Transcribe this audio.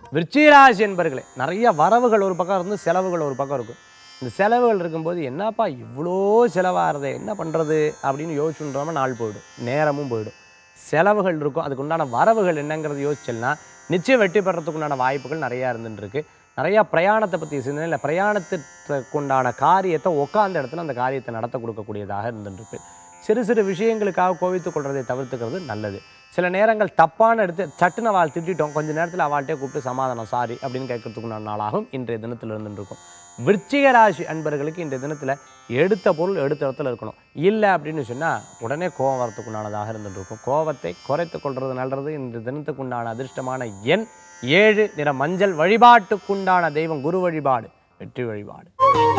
விருச்சிகராசி என்பர்களே நிறைய வரவுகள் ஒரு பக்கம் இருந்து செலவுகள் ஒரு பக்கம் இருக்கும் இந்த செலவுகள் இருக்கும்போது என்னப்பா இவ்வளோ செலவாகிறதே என்ன பண்ணுறது அப்படின்னு யோசிச்சுன்றோம நாள் போயிடும் நேரமும் போயிடும் செலவுகள் இருக்கும் அதுக்கு உண்டான வரவுகள் என்னங்கிறது யோசிச்சல்னா நிச்சயம் வெற்றி பெறத்துக்கு உண்டான வாய்ப்புகள் நிறையா இருந்துட்டு இருக்கு நிறையா பிரயாணத்தை பற்றி சிந்தனை இல்லை பிரயாணத்துக்கு உண்டான காரியத்தை உட்காந்த இடத்துல அந்த காரியத்தை நடத்த கொடுக்கக்கூடியதாக இருந்துட்டு இருக்கு சிறு சிறு விஷயங்களுக்காக கோவித்துக் கொள்றதை தவிர்த்துக்கிறது நல்லது சில நேரங்கள் தப்பான எடுத்து சட்டுன்னு அவள் திட்டிட்டோம் கொஞ்ச நேரத்தில் அவள்கிட்டே கூப்பிட்டு சமாதானம் சாரி அப்படின்னு கேட்கறதுக்குண்டான நாளாகும் இன்றைய தினத்தில் இருந்துட்டு இருக்கும் விருச்சிக ராசி அன்பர்களுக்கு இன்றைய தினத்தில் எடுத்த பொருள் எடுத்த இடத்துல இருக்கணும் இல்லை அப்படின்னு சொன்னால் உடனே கோபம் வரத்துக்குண்டானதாக இருந்துட்டு இருக்கும் கோபத்தை குறைத்து கொள்வது நல்லது இந்த தினத்துக்குண்டான அதிர்ஷ்டமான எண் ஏழு நிற மஞ்சள் வழிபாட்டுக்குண்டான தெய்வம் குரு வழிபாடு வெற்றி வழிபாடு